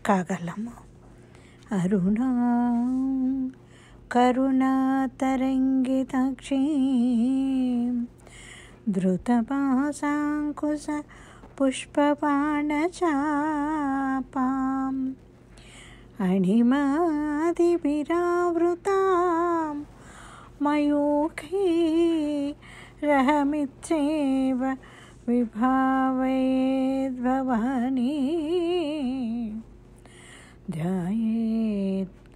కాగలము అరుణా కరుణాతరంగితాక్షీ ధృతపాశాంకుశ పుష్పపాణచాపాం అణిమాదివిరావృతాం మయూఖీ రహమిత్రేవ విభావయేద్భవానీ ध्यायेत्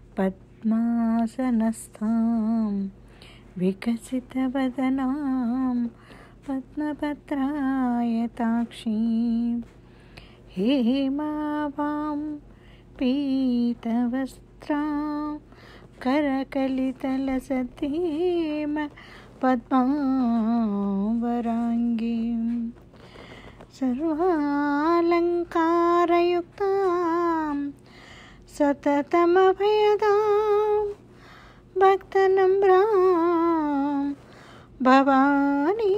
पद्मासनस्थां विकसितवदनां पद्मपत्रायताक्षीं हेमावां पीतवस्त्रां करकलितलसतीं पद्मावराङ्गीम् सर्वालङ्कारयुक्तां सततमभयदां भक्तनम्रां भवानी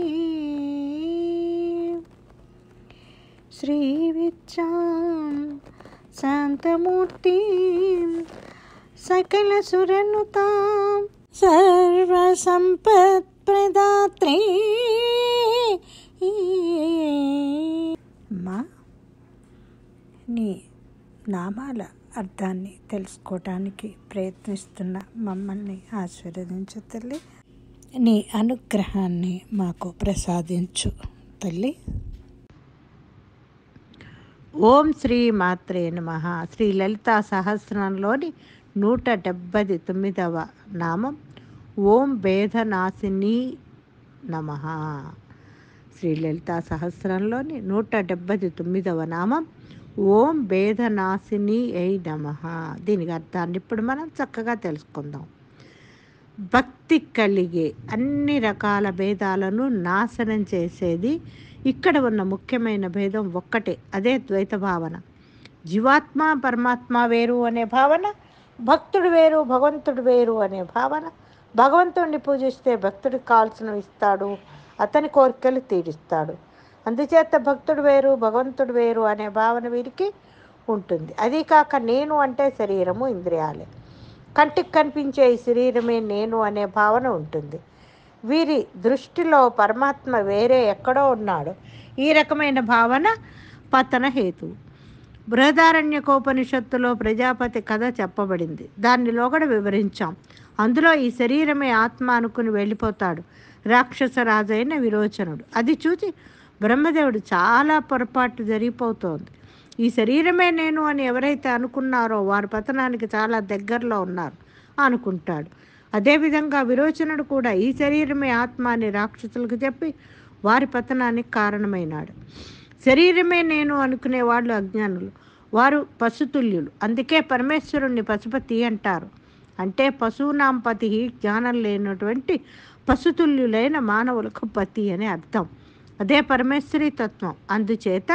श्रीविच्चां शान्तमूर्तिं सकलसुरनुतां सर्वसम्पत्प्रदात्री మా నీ నామాల అర్థాన్ని తెలుసుకోవటానికి ప్రయత్నిస్తున్న మమ్మల్ని ఆశీర్వదించు తల్లి నీ అనుగ్రహాన్ని మాకు ప్రసాదించు తల్లి ఓం శ్రీ మాత్రే నమ శ్రీ లలితా సహస్రంలోని నూట డెబ్బై తొమ్మిదవ నామం ఓం భేదనాశిని నమ శ్రీ లలితా సహస్రంలోని నూట డెబ్బై తొమ్మిదవ నామం ఓం భేదనాశిని అయి నమ దీనికి అర్థాన్ని ఇప్పుడు మనం చక్కగా తెలుసుకుందాం భక్తి కలిగే అన్ని రకాల భేదాలను నాశనం చేసేది ఇక్కడ ఉన్న ముఖ్యమైన భేదం ఒక్కటే అదే ద్వైత భావన జీవాత్మ పరమాత్మ వేరు అనే భావన భక్తుడు వేరు భగవంతుడు వేరు అనే భావన భగవంతుడిని పూజిస్తే భక్తుడికి కావాల్సినవి ఇస్తాడు అతని కోరికలు తీరుస్తాడు అందుచేత భక్తుడు వేరు భగవంతుడు వేరు అనే భావన వీరికి ఉంటుంది అది కాక నేను అంటే శరీరము ఇంద్రియాలే కంటికి కనిపించే ఈ శరీరమే నేను అనే భావన ఉంటుంది వీరి దృష్టిలో పరమాత్మ వేరే ఎక్కడో ఉన్నాడు ఈ రకమైన భావన పతన హేతు బృహదారణ్యకోపనిషత్తులో ప్రజాపతి కథ చెప్పబడింది దానిలో కూడా వివరించాం అందులో ఈ శరీరమే ఆత్మ అనుకుని వెళ్ళిపోతాడు రాక్షస రాజైన విరోచనుడు అది చూసి బ్రహ్మదేవుడు చాలా పొరపాటు జరిగిపోతోంది ఈ శరీరమే నేను అని ఎవరైతే అనుకున్నారో వారు పతనానికి చాలా దగ్గరలో ఉన్నారు అనుకుంటాడు అదేవిధంగా విరోచనుడు కూడా ఈ శరీరమే ఆత్మ అని రాక్షసులకు చెప్పి వారి పతనానికి కారణమైనాడు శరీరమే నేను అనుకునే వాళ్ళు అజ్ఞానులు వారు పశుతుల్యులు అందుకే పరమేశ్వరుణ్ణి పశుపతి అంటారు అంటే పశువునాం పతి జ్ఞానం లేనటువంటి పశుతుల్యులైన మానవులకు పతి అని అర్థం అదే పరమేశ్వరి తత్వం అందుచేత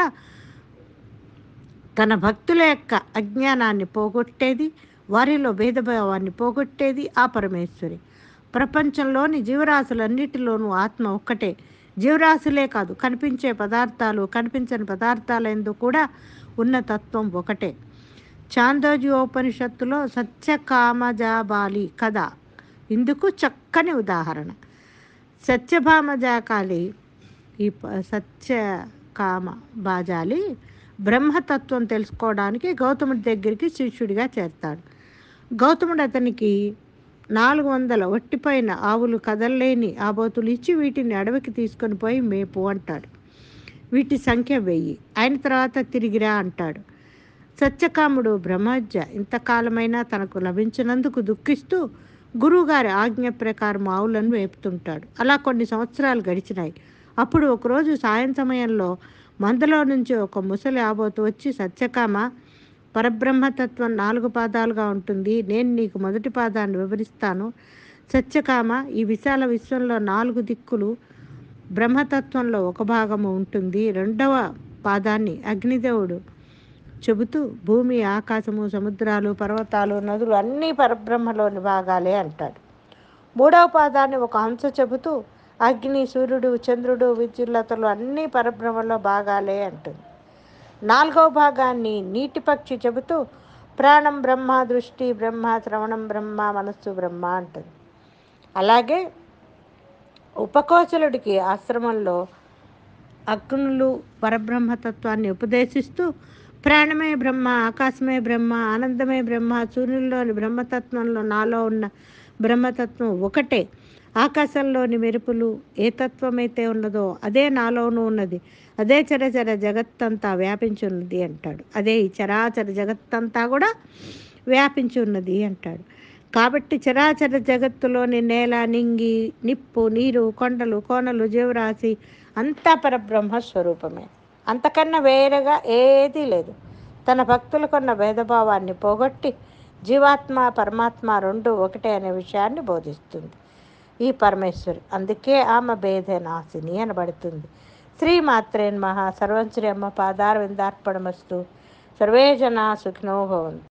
తన భక్తుల యొక్క అజ్ఞానాన్ని పోగొట్టేది వారిలో భేదభావాన్ని పోగొట్టేది ఆ పరమేశ్వరి ప్రపంచంలోని జీవరాశులన్నిటిలోనూ ఆత్మ ఒక్కటే జీవరాశులే కాదు కనిపించే పదార్థాలు కనిపించని పదార్థాలందు కూడా ఉన్న తత్వం ఒకటే చాందోజ్యోపనిషత్తులో సత్యకామజాబాలి కథ ఇందుకు చక్కని ఉదాహరణ సత్యభామజాకాలి ఈ ప- సత్యకామ బాజాలి బ్రహ్మతత్వం తెలుసుకోవడానికి గౌతముడి దగ్గరికి శిష్యుడిగా చేస్తాడు గౌతముడు అతనికి నాలుగు వందల ఒట్టిపోయిన ఆవులు కదలలేని ఆబోతులు ఇచ్చి వీటిని అడవికి తీసుకొని పోయి మేపు అంటాడు వీటి సంఖ్య వెయ్యి అయిన తర్వాత తిరిగిరా అంటాడు సత్యకాముడు బ్రహ్మజ్య ఇంతకాలమైనా తనకు లభించినందుకు దుఃఖిస్తూ గురువుగారి ఆజ్ఞ ప్రకారం ఆవులను వేపుతుంటాడు అలా కొన్ని సంవత్సరాలు గడిచినాయి అప్పుడు ఒకరోజు సాయం సమయంలో మందలో నుంచి ఒక ముసలి ఆబోతు వచ్చి సత్యకామ పరబ్రహ్మతత్వం నాలుగు పాదాలుగా ఉంటుంది నేను నీకు మొదటి పాదాన్ని వివరిస్తాను సత్యకామ ఈ విశాల విశ్వంలో నాలుగు దిక్కులు బ్రహ్మతత్వంలో ఒక భాగము ఉంటుంది రెండవ పాదాన్ని అగ్నిదేవుడు చెబుతూ భూమి ఆకాశము సముద్రాలు పర్వతాలు నదులు అన్నీ పరబ్రహ్మలోని భాగాలే అంటాడు మూడవ పాదాన్ని ఒక హంస చెబుతూ అగ్ని సూర్యుడు చంద్రుడు విద్యుల్లతలు అన్నీ పరబ్రహ్మలో భాగాలే అంటుంది నాలుగో భాగాన్ని నీటి పక్షి చెబుతూ ప్రాణం బ్రహ్మ దృష్టి బ్రహ్మ శ్రవణం బ్రహ్మ మనస్సు బ్రహ్మ అంటుంది అలాగే ఉపకోచలుడికి ఆశ్రమంలో అగ్నులు పరబ్రహ్మతత్వాన్ని ఉపదేశిస్తూ ప్రాణమే బ్రహ్మ ఆకాశమే బ్రహ్మ ఆనందమే బ్రహ్మ సూర్యుల్లోని బ్రహ్మతత్వంలో నాలో ఉన్న బ్రహ్మతత్వం ఒకటే ఆకాశంలోని మెరుపులు ఏ తత్వమైతే ఉన్నదో అదే నాలోనూ ఉన్నది అదే చరచర జగత్తంతా వ్యాపించి ఉన్నది అంటాడు అదే ఈ చరాచర జగత్తంతా కూడా వ్యాపించి ఉన్నది అంటాడు కాబట్టి చరాచర జగత్తులోని నేల నింగి నిప్పు నీరు కొండలు కోనలు జీవరాశి అంతా పరబ్రహ్మ స్వరూపమే అంతకన్నా వేరేగా ఏదీ లేదు తన భక్తులకున్న భేదభావాన్ని పోగొట్టి జీవాత్మ పరమాత్మ రెండు ఒకటే అనే విషయాన్ని బోధిస్తుంది ఈ పరమేశ్వరి అందుకే ఆమె భేదనాశిని అనబడుతుంది శ్రీమాత్రేన్ మహా సర్వం శ్రీ అమ్మ పాదార విందార్పణమస్తు సర్వే జనా సుఖినో భవంతు